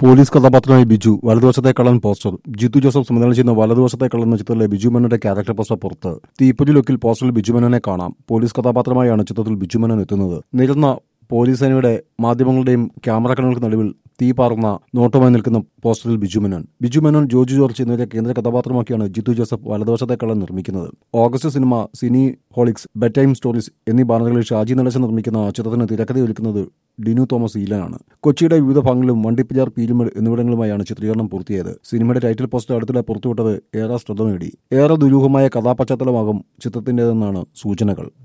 police കഥാപാത്രമായ ബിജു വലതുവശത്തെ കള്ളൻ പോസ്റ്റർ ജിത്തു ജോസഫ് സംവിധാനം ചെയ്യുന്ന വലതുവശത്തെ കള്ളൻ എന്ന ചിത്രത്തിലെ ബിജു മേനോന്റെ ക്യാരക്ടർ പോസ്റ്റർ പുറത്ത് തീപ്പൊരി ലുക്കിൽ പോസ്റ്ററിൽ ബിജു മേനോനെ കാണാം പോലീസ് കഥാപാത്രമായാണ് ചിത്രത്തിൽ ബിജു മേനോൻ എത്തുന്നത് നിരന്ന പോലീസ് സേനയുടെ മാധ്യമങ്ങളുടെയും ക്യാമറ കണ്ണുകൾക്ക് നടുവിൽ തീ പാർന്ന നോട്ടമായി നിൽക്കുന്ന പോസ്റ്ററിൽ ബിജു മേനോൻ ബിജു മേനോൻ ജോർജ് ജോർജ് എന്നിവരെ കേന്ദ്ര കഥാപാത്രമാക്കിയാണ് ജിത്തു ജോസഫ് വലതുവശത്തെ കള്ളൻ നിർമ്മിക്കുന്നത് August cinema cineholics bed time stories എന്നീ ബാനറുകളിൽ ഷാജി നടേശൻ നിർമ്മിക്കുന്ന ചിത്രത്തിന് തിരക്കഥ ഒരുക്കുന്നത് ഡിനു തോമസ് ഈലനാണ് കൊച്ചിയുടെ വിവിധ ഭാഗങ്ങളിലും വണ്ടിപ്പിജാർ പീരുമേട് എന്നിവിടങ്ങളുമായാണ് ചിത്രീകരണം പൂർത്തിയായത് സിനിമയുടെ ടൈറ്റിൽ പോസ്റ്റർ അടുത്തിടെ പുറത്തുവിട്ടത് ഏറെ ശ്രദ്ധ നേടി ഏറെ ദുരൂഹമായ കഥാപശ്ചാത്തലമാകും ചിത്രത്തിന്റേതെന്നാണ് സൂചനകൾ